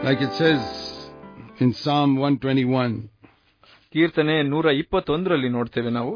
Like it says in Psalm 121, ಕೀರ್ತನೆ ನೂರ ಇಪ್ಪತ್ತೊಂದರಲ್ಲಿ ನೋಡ್ತೇವೆ ನಾವು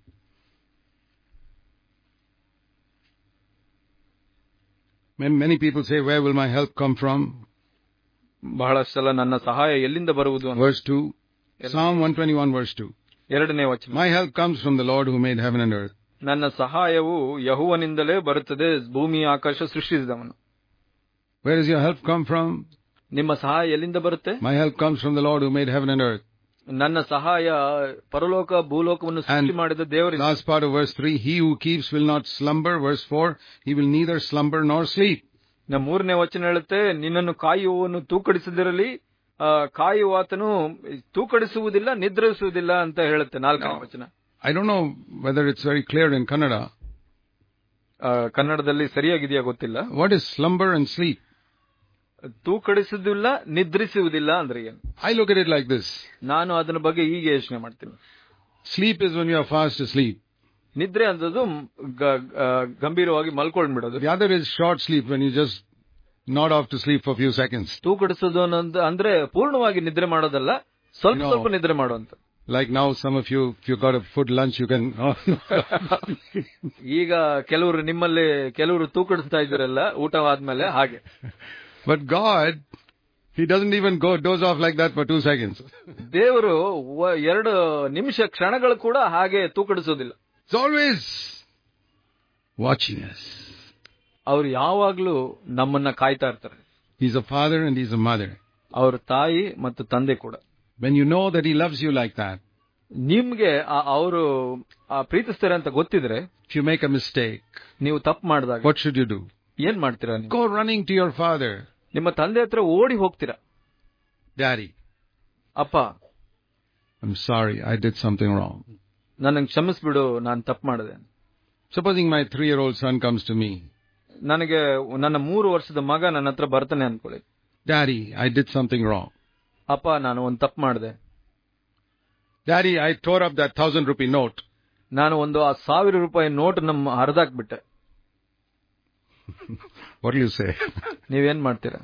when many people say, Where will my help come from? ಬಹಳಷ್ಟು ಸಲ ನನ್ನ ಸಹಾಯ ಎಲ್ಲಿಂದ ಬರುವುದು ಅಂತ Verse 2. Psalm 121, verse 2. ಎರಡನೇ ವಚನ My help comes from the Lord who made heaven and earth. ನನ್ನ ಸಹಾಯವು ಯಹುವನಿಂದಲೇ ಬರುತ್ತದೆ ಭೂಮಿ ಆಕಾಶ ಸೃಷ್ಟಿಸಿದವನು Where does your help come from? ನಿಮ್ಮ ಸಹಾಯ ಎಲ್ಲಿಂದ ಬರುತ್ತೆ My help comes from the Lord who made heaven and earth. ನನ್ನ ಸಹಾಯ ಪರಲೋಕ ಭೂಲೋಕವನ್ನು ಸೃಷ್ಟಿ And ಮಾಡಿದ ದೇವರಿಂದ Last part of verse 3 He who keeps will not slumber. Verse 4 He will neither slumber nor sleep. ನಮ್ಮ ಮೂರನೇ ವಚನ ಹೇಳುತ್ತೆ ನಿನ್ನನ್ನು ಕಾಯುವವನು ತೂಕಡಿಸದಿರಲಿ ಆ, ಕಾಯುವಾತನು ತೂಕಡಿಸುವುದಿಲ್ಲ ನಿದ್ರಿಸುವುದಿಲ್ಲ ಅಂತ ಹೇಳುತ್ತೆ ನಾಲ್ಕನೇ No. ವಚನ I don't know whether it's very clear in Kannada. ಆ, ಕನ್ನಡದಲ್ಲಿ ಸರಿಯಾಗಿದೆಯಾ ಗೊತ್ತಿಲ್ಲ What is slumber and sleep? ತೂಕಡಿಸುವುದಿಲ್ಲ ನಿದ್ರಿಸುವುದಿಲ್ಲ ಅಂದ್ರೆ ಏನು I look at it like this ನಾನು ಅದರ ಬಗ್ಗೆ ಹೀಗೆ ಯೋಚನೆ ಮಾಡ್ತೀನಿ sleep is when you are fast asleep, ನಿದ್ರೆ ಅಂತದ್ದು ಗ- ಆ, ಗಂಭೀರವಾಗಿ ಮಲ್ಕೊಂಡ್ಬಿಡೋದು the other is short sleep when you just nod off to sleep for a few seconds. ತೂಕಡಿಸೋದು ಅನ್ನೋದು ಅಂದ್ರೆ ಪೂರ್ಣವಾಗಿ ನಿದ್ರೆ ಮಾಡೋದಲ್ಲ ಸ್ವಲ್ಪ No. ಸ್ವಲ್ಪ ನಿದ್ರೆ ಮಾಡುವಂತ Like now, some of you, if you got a food lunch, you can. ಈಗ ಕೆಲವರು ನಿಮ್ಮಲ್ಲಿ ಕೆಲವರು ತೂಕಡಿಸ್ತಾ ಇದ್ದೀರಲ್ಲ ಊಟ ಆದ್ಮೇಲೆ ಹಾಗೆ but God, He doesn't even go doze off like that for two seconds. ದೇವರು ವ- ಎರಡು ನಿಮಿಷ ಕ್ಷಣಗಳು ಕೂಡ ಹಾಗೆ ತೂಕಡಿಸೋದಿಲ್ಲ It's always watching us. ಅವ್ರು ಯಾವಾಗ್ಲೂ ನಮ್ಮನ್ನ ಕಾಯ್ತಾ ಇರ್ತಾರೆ He's a father and He's a mother. ಅವ್ರ ತಾಯಿ ಮತ್ತು ತಂದೆ ಕೂಡ When you know that He loves you like that, ನಿಮ್ಗೆ ಅವರು ಪ್ರೀತಿಸ್ತಾರೆ ಅಂತ ಗೊತ್ತಿದ್ರೆ if you make a mistake, ನೀವು ತಪ್ಪು ಮಾಡಿದಾಗ what should you do? ಏನ್ ಮಾಡ್ತೀರಾ ನೀವು Go running to your father, ನಿಮ್ಮ ತಂದೆ ಹತ್ರ ಓಡಿ ಹೋಗ್ತೀರಾ Daddy. ಅಪ್ಪ I'm sorry, I did something wrong. ನನಗೆ ಕ್ಷಮಿಸ್ಬಿಡು ನಾನು ತಪ್ಪು ಮಾಡಿದೆ Supposing my three year old son comes to me, ನನಗೆ ನನ್ನ ಮೂರು ವರ್ಷದ ಮಗ ನನ್ನ ಹತ್ರ ಬರ್ತಾನೆ ಅನ್ಕೊಳ್ಳಿ Daddy, I did something wrong. ಅಪ್ಪ ನಾನು ಒಂದು ತಪ್ಪು ಮಾಡಿದೆ Daddy, I tore up that thousand rupee note. ನಾನು ಒಂದು ಆ ಸಾವಿರ ರೂಪಾಯಿ ನೋಟ್ ನಮ್ಮ ಹರಿದಾಕ್ಬಿಟ್ಟೆ What will you say? ನೀವೇನ್ ಮಾಡ್ತೀರಾ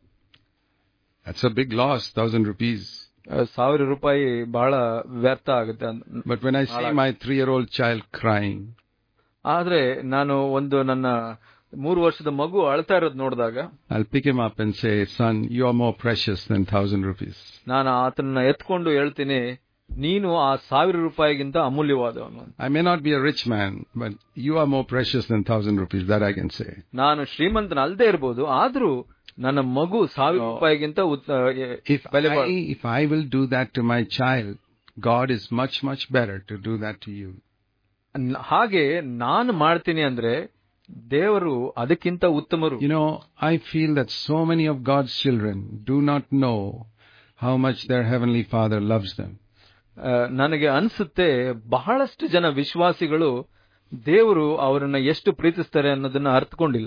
That's a big loss, thousand rupees. ಆ, ಸಾವಿರ ರೂಪಾಯಿ ಬಹಳ ವ್ಯರ್ಥ ಆಗುತ್ತೆ ಅಂತ. But when I see my three year old child crying, ಆದ್ರೆ ನಾನು ಒಂದು ನನ್ನ ಮೂರು ವರ್ಷದ ಮಗು ಅಳ್ತಾ ಇರೋದು ನೋಡಿದಾಗ I'll pick him up and say, Son, you are more precious than thousand rupees. ನಾನು ಆತನ ಎತ್ಕೊಂಡು ಹೇಳ್ತೀನಿ ನೀನು ಆ ಸಾವಿರ ರೂಪಾಯಿಗಿಂತ ಅಮೂಲ್ಯವಾದವನು ಅಂತ. I may not be a rich man, but you are more precious than thousand rupees. That I can say. ನಾನು ಶ್ರೀಮಂತನ ಅಲ್ದೇ ಇರ್ಬೋದು ಆದ್ರೂ ನನ್ನ ಮಗು ಸಾವಿರ ರೂಪಾಯಿಗಿಂತ ಉತ್- ಎ- If ಬೆಲೆ I, ಬಾಳ್- if I will do that to my child, God is much, much better to do that to you. ನ- ಹಾಗೆ ನಾನು ಮಾಡ್ತೀನಿ ಅಂದ್ರೆ ದೇವರು ಅದಕ್ಕಿಂತ ಉತ್ತಮರು You know, I feel that so many of God's children do not know how much their Heavenly Father loves them. ಆ, ನನಗೆ ಅನ್ಸುತ್ತೆ ಬಹಳಷ್ಟು ಜನ ವಿಶ್ವಾಸಿಗಳು ದೇವರು ಅವರನ್ನ ಎಷ್ಟು ಪ್ರೀತಿಸ್ತಾರೆ ಅನ್ನೋದನ್ನ ಅರ್ಥಕೊಂಡಿಲ್ಲ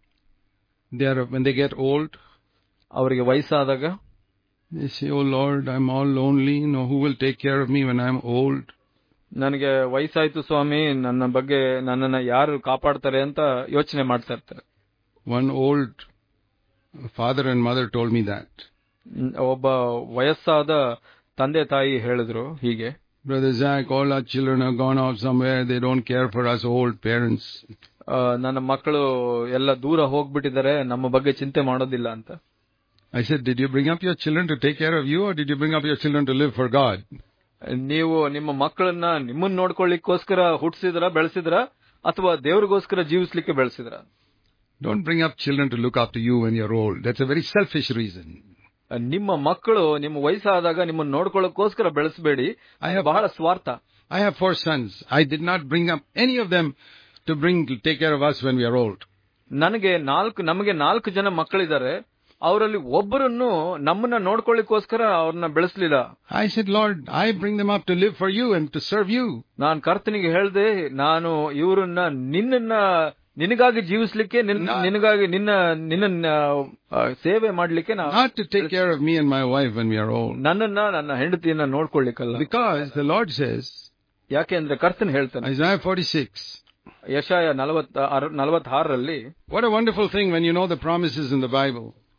They are, when they get old, ಅವರಿಗೆ ವಯಸ್ಸಾದಾಗ they say, Oh Lord, I'm all lonely. You know, who will take care of me when I'm old? ನನಗೆ ವಯಸ್ಸಾಯ್ತು ಸ್ವಾಮಿ ನನ್ನ ಬಗ್ಗೆ ನನ್ನನ್ನ ಯಾರು ಕಾಪಾಡ್ತಾರೆ ಅಂತ ಯೋಚನೆ ಮಾಡ್ತಾ ಇರ್ತಾರೆ One old father and mother told me that. ಮ್, ಒಬ್ಬ ವಯಸ್ಸಾದ ತಂದೆ ತಾಯಿ ಹೇಳಿದ್ರು ಹೀಗೆ Brother Zach, all our children have gone off somewhere. They don't care for us old parents. ಆ, ನನ್ನ ಮಕ್ಕಳು ಎಲ್ಲ ದೂರ ಹೋಗ್ಬಿಟ್ಟಿದ್ದಾರೆ ನಮ್ಮ ಬಗ್ಗೆ ಚಿಂತೆ ಮಾಡೋದಿಲ್ಲ ಅಂತ I said, Did you bring up your children to take care of you or did you bring up your children to live for God? ನೀವು ನಿಮ್ಮ ಮಕ್ಕಳನ್ನ ನಿಮ್ಮನ್ನ ನೋಡ್ಕೊಳ್ಳಿಕ್ಕೋಸ್ಕರ ಹುಟ್ಟಿಸಿದ್ರ ಬೆಳೆಸಿದ್ರ ಅಥವಾ ದೇವ್ರಿಗೋಸ್ಕರ ಜೀವಿಸ್ಲಿಕ್ಕೆ ಬೆಳೆಸಿದ್ರ Don't bring up children to look after you when you're old. That's a very selfish reason. ನಿಮ್ಮ ಮಕ್ಕಳು ನಿಮ್ಮ ವಯಸ್ಸಾದಾಗ ನಿಮ್ಮನ್ನ ನೋಡ್ಕೊಳ್ಳೋಕೋಸ್ಕರ ಬೆಳೆಸಬೇಡಿ I have ಬಹಳ ಸ್ವಾರ್ಥ I have four sons. I did not bring up any of them to bring to take care of us when we are old. ನನಗೆ ನಾಲ್ಕು ನಮಗೆ ನಾಲ್ಕು ಜನ ಮಕ್ಕಳಿದ್ದಾರೆ ಅವರಲ್ಲಿ ಒಬ್ಬರನ್ನು ನಮ್ಮನ್ನ ನೋಡ್ಕೊಳ್ಳಿಕ್ಕೋಸ್ಕರ ಅವ್ರನ್ನ ಬೆಳೆಸಲಿಲ್ಲ I said, Lord, I bring them up to live for you and to serve you, ನಾನು ಕರ್ತನಿಗೆ ಹೇಳ್ದೆ ನಾನು ಇವರನ್ನ ನಿನ್ನನ್ನ ನಿನಗಾಗಿ ಜೀವಿಸ್ಲಿಕ್ಕೆ ನಿನ್ನ- ನಾ- ನಿನಗಾಗಿ ನಿನ್ನ ನಿನ್ನ ಆ, ಸೇವೆ ಮಾಡ್ಲಿಕ್ಕೆ ನಾ not to take care of me and my wife when we are old. ನನ್ನನ್ನ ನನ್ನ ಹೆಂಡತಿಯನ್ನ ನೋಡ್ಕೊಳ್ಳಿಕ್ಕಲ್ಲ Because the Lord says, ಯಾಕೆಂದ್ರೆ ಕರ್ತನ್ ಹೇಳ್ತಾನೆ Isaiah 46, ಯಶಾಯ ನಲವತ್ತ ನಲವತ್ತಾರರಲ್ಲಿ what a wonderful thing when you know the promises in the Bible.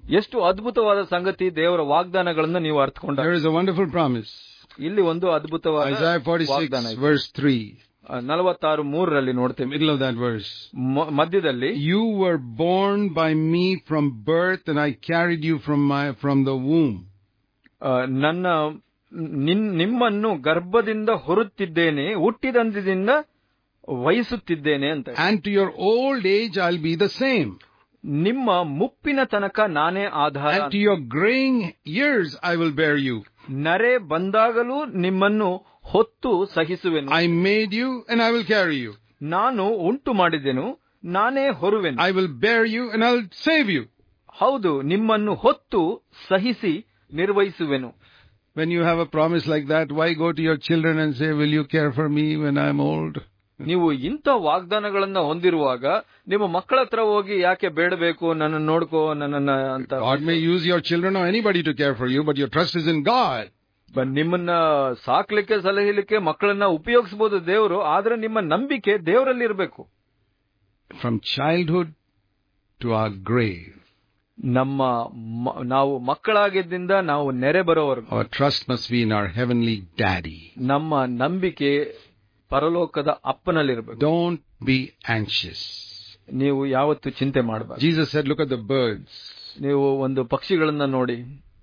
ಎಷ್ಟು ಅದ್ಭುತವಾದ ಸಂಗತಿ ದೇವರ ವಾಗ್ದಾನಗಳನ್ನ ನೀವು ಅರ್ಥಕೊಂಡ There is a wonderful promise. ಇಲ್ಲಿ ಒಂದು ಅದ್ಭುತವಾದ Isaiah 46, ವಾಗ್ದಾನ ಇದೆ. verse 3, ನಲವತ್ತಾರು ಮೂರರಲ್ಲಿ ನೋಡ್ತೇವೆ middle of that verse. ಮ- ಮಧ್ಯದಲ್ಲಿ You were born by me from birth, and I carried you from my from the womb. ಆ, ನನ್ನ ನಿನ್- ನಿಮ್ಮನ್ನು ಗರ್ಭದಿಂದ ಹೊರುತ್ತಿದ್ದೇನೆ ಹುಟ್ಟಿದಂದಿನಿಂದ ವಹಿಸುತ್ತಿದ್ದೇನೆ ಅಂತ And to your old age, I'll be the same. ನಿಮ್ಮ ಮುಪ್ಪಿನ ತನಕ ನಾನೇ ಆಧಾರ And to your graying years, I will bear you. ನರೆ ಬಂದಾಗಲೂ ನಿಮ್ಮನ್ನು ಹೊತ್ತು ಸಹಿಸುವೆನು I made you, and I will carry you. ನಾನು ಉಂಟು ಮಾಡಿದೆನು ನಾನೇ ಹೊರುವೆನು I will bear you, and I'll save you. ಹೌದು ನಿಮ್ಮನ್ನು ಹೊತ್ತು ಸಹಿಸಿ ನಿರ್ವಹಿಸುವೆನು When you have a promise like that, why go to your children and say, Will you care for me when I'm old? ನೀವು ಇಂಥ ವಾಗ್ದಾನಗಳನ್ನ ಹೊಂದಿರುವಾಗ ನಿಮ್ಮ ಮಕ್ಕಳ ಹತ್ರ ಹೋಗಿ ಯಾಕೆ ಬೇಡಬೇಕು ನನ್ನನ್ನು ನೋಡ್ಕೋ ನನ್ನನ್ನ ಅಂತ God may use your children or anybody to care for you, but your trust is in God. ಬ- ನಿಮ್ಮನ್ನ ಸಾಕ್ಲಿಕ್ಕೆ ಸಲಹಿಲಿಕ್ಕೆ ಮಕ್ಕಳನ್ನ ಉಪಯೋಗಿಸಬಹುದು ದೇವರು ಆದ್ರೆ ನಿಮ್ಮ ನಂಬಿಕೆ ದೇವರಲ್ಲಿ ಇರಬೇಕು From childhood to our grave, ನಮ್ಮ ಮ- ನಾವು ಮಕ್ಕಳಾಗಿದ್ದರಿಂದ ನಾವು ನೆರೆ ಬರೋವರೆಗೂ our trust must be in our heavenly daddy. ನಮ್ಮ ನಂಬಿಕೆ ಪರಲೋಕದ ಅಪ್ಪನಲ್ಲಿರಬೇಕು Don't be anxious. ನೀವು ಯಾವತ್ತು ಚಿಂತೆ ಮಾಡಬಾರ್ದು Jesus said, Look at the birds. ನೀವು ಒಂದು ಪಕ್ಷಿಗಳನ್ನ ನೋಡಿ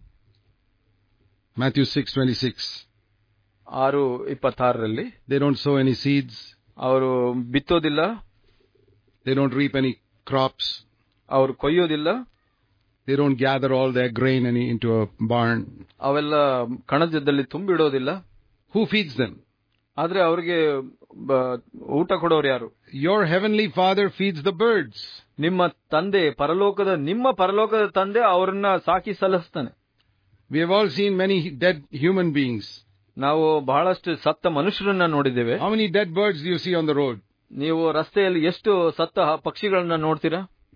Matthew 6:26. ಆರು ಇಪ್ಪತ್ತಾರರಲ್ಲಿ They don't sow any seeds. ಅವರು ಬಿತ್ತೋದಿಲ್ಲ They don't reap any crops. ಅವರು ಕೊಯ್ಯೋದಿಲ್ಲ They don't gather all their grain any into a barn. ಅವೆಲ್ಲ ಕಣಜದಲ್ಲಿ ತುಂಬಿಡೋದಿಲ್ಲ Who feeds them? ಆದ್ರೆ ಅವ್ರಿಗೆ ಬ- ಊಟ ಕೊಡೋರು ಯಾರು Your heavenly Father feeds the birds. ನಿಮ್ಮ ತಂದೆ ಪರಲೋಕದ ನಿಮ್ಮ ಪರಲೋಕದ ತಂದೆ ಅವರನ್ನ ಸಾಕಿ ಸಲ್ಲಿಸ್ತಾನೆ We have all seen many dead human beings. ನಾವು ಬಹಳಷ್ಟು ಸತ್ತ ಮನುಷ್ಯರನ್ನ ನೋಡಿದ್ದೇವೆ How many dead birds do you see on the road? ನೀವು ರಸ್ತೆಯಲ್ಲಿ ಎಷ್ಟು ಸತ್ತ ಪಕ್ಷಿಗಳನ್ನ ನೋಡ್ತೀರಾ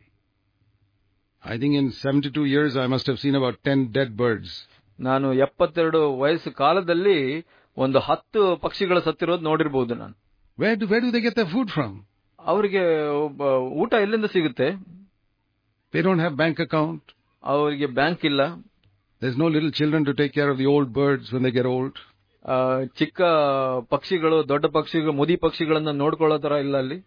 I think in 72 years I must have seen about 10 dead birds. ನಾನು ಎಪ್ಪತ್ತೆರಡು ವಯಸ್ಸು ಕಾಲದಲ್ಲಿ ಒಂದು ಹತ್ತು ಪಕ್ಷಿಗಳ ಸತ್ತಿರೋದು ನೋಡಿರ್ಬೋದು ನಾನು Where do, where do they get their food from? ಅವರಿಗೆ ಊಟ ಎಲ್ಲಿಂದ ಸಿಗುತ್ತೆ They don't have bank account. ಅವರಿಗೆ ಬ್ಯಾಂಕ್ ಇಲ್ಲ There's no little children to take care of the old birds when they get old. ಆ, ಚಿಕ್ಕ ಪಕ್ಷಿಗಳು ದೊಡ್ಡ ಪಕ್ಷಿಗಳು ಮುದಿ ಪಕ್ಷಿಗಳನ್ನ ನೋಡ್ಕೊಳ್ಳೋ ತರ ಇಲ್ಲ ಅಲ್ಲಿ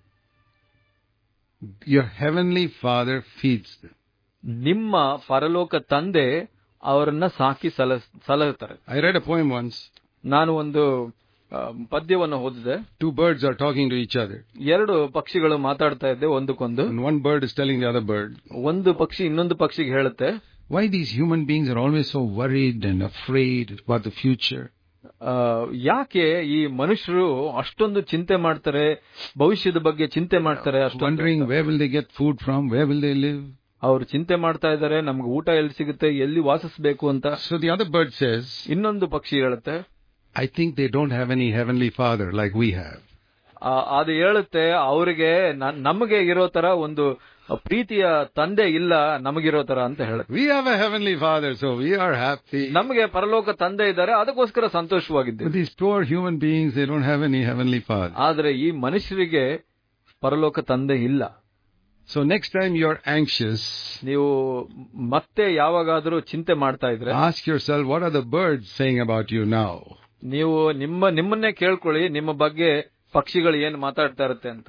Your heavenly Father feeds them. ನಿಮ್ಮ ಪರಲೋಕ ತಂದೆ ಅವರನ್ನ ಸಾಕಿ ಸಲ ಸಲಹುತ್ತಾರೆ I read a poem once. ನಾನು ಒಂದು ಆ, ಪದ್ಯವನ್ನು ಓದಿದೆ Two birds are talking to each other. ಎರಡು ಪಕ್ಷಿಗಳು ಮಾತಾಡ್ತಾ ಇದ್ದೆ ಒಂದಕ್ಕೊಂದು And one bird is telling the other bird, ಒಂದು ಪಕ್ಷಿ ಇನ್ನೊಂದು ಪಕ್ಷಿಗೆ ಹೇಳುತ್ತೆ Why these human beings are always so worried and afraid about the future? ಆ, ಯಾಕೆ ಈ ಮನುಷ್ಯರು ಅಷ್ಟೊಂದು ಚಿಂತೆ ಮಾಡ್ತಾರೆ ಭವಿಷ್ಯದ ಬಗ್ಗೆ ಚಿಂತೆ ಮಾಡ್ತಾರೆ ಅಷ್ಟೊಂದು Wondering where will they get food from? Where will they live? ಅವ್ರು ಚಿಂತೆ ಮಾಡ್ತಾ ಇದ್ದಾರೆ ನಮ್ಗೆ ಊಟ ಎಲ್ಲಿ ಸಿಗುತ್ತೆ ಎಲ್ಲಿ ವಾಸಿಸಬೇಕು ಅಂತ So the other bird says, ಇನ್ನೊಂದು ಪಕ್ಷಿ ಹೇಳುತ್ತೆ I think they don't have any heavenly father like we have. ಆ, ಅದು ಹೇಳುತ್ತೆ ಅವರಿಗೆ ನಮಗೆ ಇರೋ ತರ ಒಂದು ಪ್ರೀತಿಯ ತಂದೆ ಇಲ್ಲ ನಮಗಿರೋ ತರ ಅಂತ ಹೇಳುತ್ತೆ We have a heavenly father, so we are happy. ನಮಗೆ ಪರಲೋಕ ತಂದೆ ಇದ್ದಾರೆ ಅದಕ್ಕೋಸ್ಕರ ಸಂತೋಷವಾಗಿದ್ದೇವೆ But these poor human beings, they don't have any heavenly father. ಆದ್ರೆ ಈ ಮನುಷ್ಯರಿಗೆ ಪರಲೋಕ ತಂದೆ ಇಲ್ಲ So next time you're anxious, ನೀವು ಮತ್ತೆ ಯಾವಾಗಾದ್ರೂ ಚಿಂತೆ ಮಾಡ್ತಾ ಇದ್ರೆ ask yourself, what are the birds saying about you now? ನೀವು ನಿಮ್ಮ ನಿಮ್ಮನ್ನೇ ಕೇಳ್ಕೊಳ್ಳಿ ನಿಮ್ಮ ಬಗ್ಗೆ ಪಕ್ಷಿಗಳು ಏನ್ ಮಾತಾಡ್ತಾ ಇರುತ್ತೆ ಅಂತ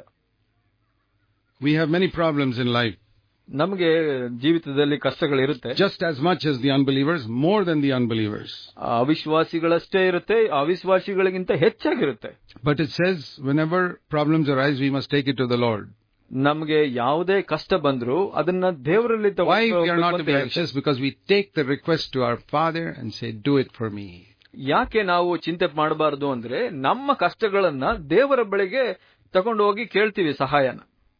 We have many problems in life, ನಮಗೆ ಜೀವಿತದಲ್ಲಿ ಕಷ್ಟಗಳಿರುತ್ತೆ just as much as the unbelievers, more than the unbelievers. ಅವಿಶ್ವಾಸಿಗಳಷ್ಟೇ ಇರುತ್ತೆ ಅವಿಶ್ವಾಸಿಗಳಿಗಿಂತ ಹೆಚ್ಚಾಗಿರುತ್ತೆ But it says, whenever problems arise, we must take it to the Lord. ನಮಗೆ ಯಾವುದೇ ಕಷ್ಟ ಬಂದ್ರು ಅದನ್ನ ದೇವರಲ್ಲಿ Why we are not to ತಗೊಂಡು be anxious? Because we take the request to our Father and say, do it for me. ಯಾಕೆ ನಾವು ಚಿಂತೆ ಮಾಡಬಾರದು ಅಂದ್ರೆ ನಮ್ಮ ಕಷ್ಟಗಳನ್ನ ದೇವರ ಬಳಿಗೆ ತಗೊಂಡು ಹೋಗಿ ಕೇಳ್ತೀವಿ ಸಹಾಯನ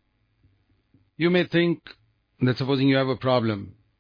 You may think that supposing you have a problem,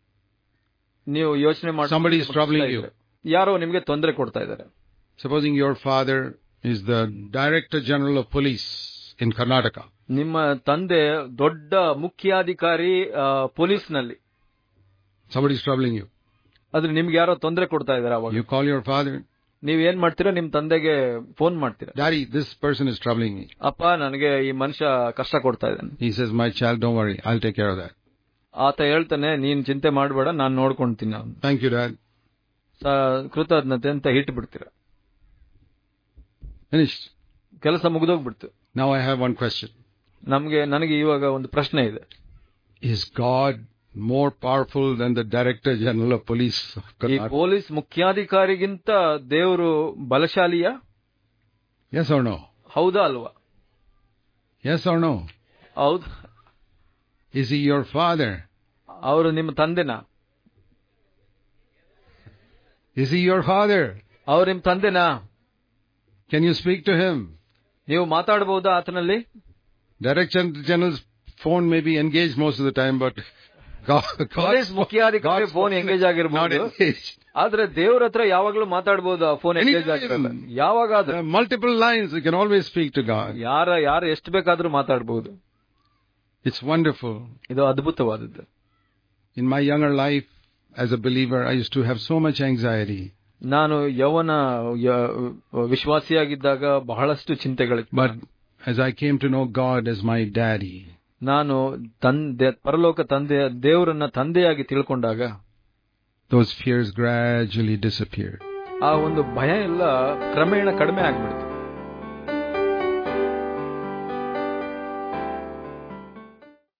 ನೀವು ಯೋಚನೆ ಮಾಡಿ Somebody is troubling you. ಯಾರೋ ನಿಮ್ಗೆ ತೊಂದರೆ ಕೊಡ್ತಾ ಇದ್ದಾರೆ supposing your father is the Director General of Police in Karnataka, ನಿಮ್ಮ ತಂದೆ ದೊಡ್ಡ ಮುಖ್ಯಾಧಿಕಾರಿ ಆ, ಪೊಲೀಸ್ನಲ್ಲಿ somebody is troubling you. ಆದ್ರೆ ನಿಮ್ಗೆ ಯಾರೋ ತೊಂದರೆ ಕೊಡ್ತಾ ಇದಾರೆ ಅವಾಗ You call your father, ನೀವ್ ಏನ್ ಮಾಡ್ತೀರಾ ನಿಮ್ ತಂದೆಗೆ ಫೋನ್ ಮಾಡ್ತೀರಾ Daddy, this person is troubling me. ಅಪ್ಪ ನನಗೆ ಈ ಮನುಷ್ಯ ಕಷ್ಟ ಕೊಡ್ತಾ ಇದ್ದಾನೆ He says, My child, don't worry, I'll take care of that. ಆತ ಹೇಳ್ತಾನೆ ನೀನ್ ಚಿಂತೆ ಮಾಡಬೇಡ ನಾನ್ ನೋಡ್ಕೊಂತೀನಿ ಅವ್ನು Thank you, Dad. ಕೃತಜ್ಞತೆ ಅಂತ ಹಿಟ್ಟು ಬಿಡ್ತೀರ Finished. ಕೆಲಸ ಮುಗಿದೋಗ್ಬಿಡ್ತು Now I have one question. ನಮ್ಗೆ ನನಗೆ ಇವಾಗ ಒಂದು ಪ್ರಶ್ನೆ ಇದೆ Is God more powerful than the Director General of Police of ಈ Karnataka? ಪೊಲೀಸ್ ಮುಖ್ಯಾಧಿಕಾರಿಗಿಂತ ದೇವರು ಬಲಶಾಲಿಯ Yes or no? ಹೌದಾ ಅಲ್ವಾ Yes or no? ಹೌದು Is he your father? ಅವರು ನಿಮ್ಮ ತಂದೆನಾ Is he your father? ಅವ್ರು ನಿಮ್ ತಂದೆನಾ Can you speak to him? ನೀವು ಮಾತಾಡಬಹುದಾ ಆತನಲ್ಲಿ Director General's phone may be engaged most of the time, but God, police God's, ಮುಖ್ಯಾಧಿಕಾರಿ God's phone phone engage is not ಆಗಿರ್ಬೋದು engaged. ಆದ್ರೆ ದೇವ್ರ ಹತ್ರ ಯಾವಾಗ್ಲೂ ಮಾತಾಡಬಹುದು ಆ ಫೋನ್ ಎಂಗೇಜ್ Anytime. ಆಗಿರಲ್ಲ ಯಾವಾಗಾದ್ರೂ There are multiple lines. You can always speak to God. ಯಾರ ಯಾರು ಎಷ್ಟು ಬೇಕಾದ್ರೂ ಮಾತಾಡಬಹುದು It's wonderful. ಇದು ಅದ್ಭುತವಾದದ್ದು In my younger life, as a believer, I used to have so much anxiety. ನಾನು ಯವನ ಯ- ವಿಶ್ವಾಸಿಯಾಗಿದ್ದಾಗ ಬಹಳಷ್ಟು ಚಿಂತೆಗಳಿತ್ತು But as I came to know God as my daddy, ನಾನು ತಂದೆ ಪರಲೋಕ ತಂದೆ ದೇವರನ್ನ ತಂದೆಯಾಗಿ ತಿಳ್ಕೊಂಡಾಗ those fears gradually disappeared. ಆ ಒಂದು ಭಯ ಎಲ್ಲ ಕ್ರಮೇಣ ಕಡಿಮೆ ಆಗ್ಬಿಡ್ತು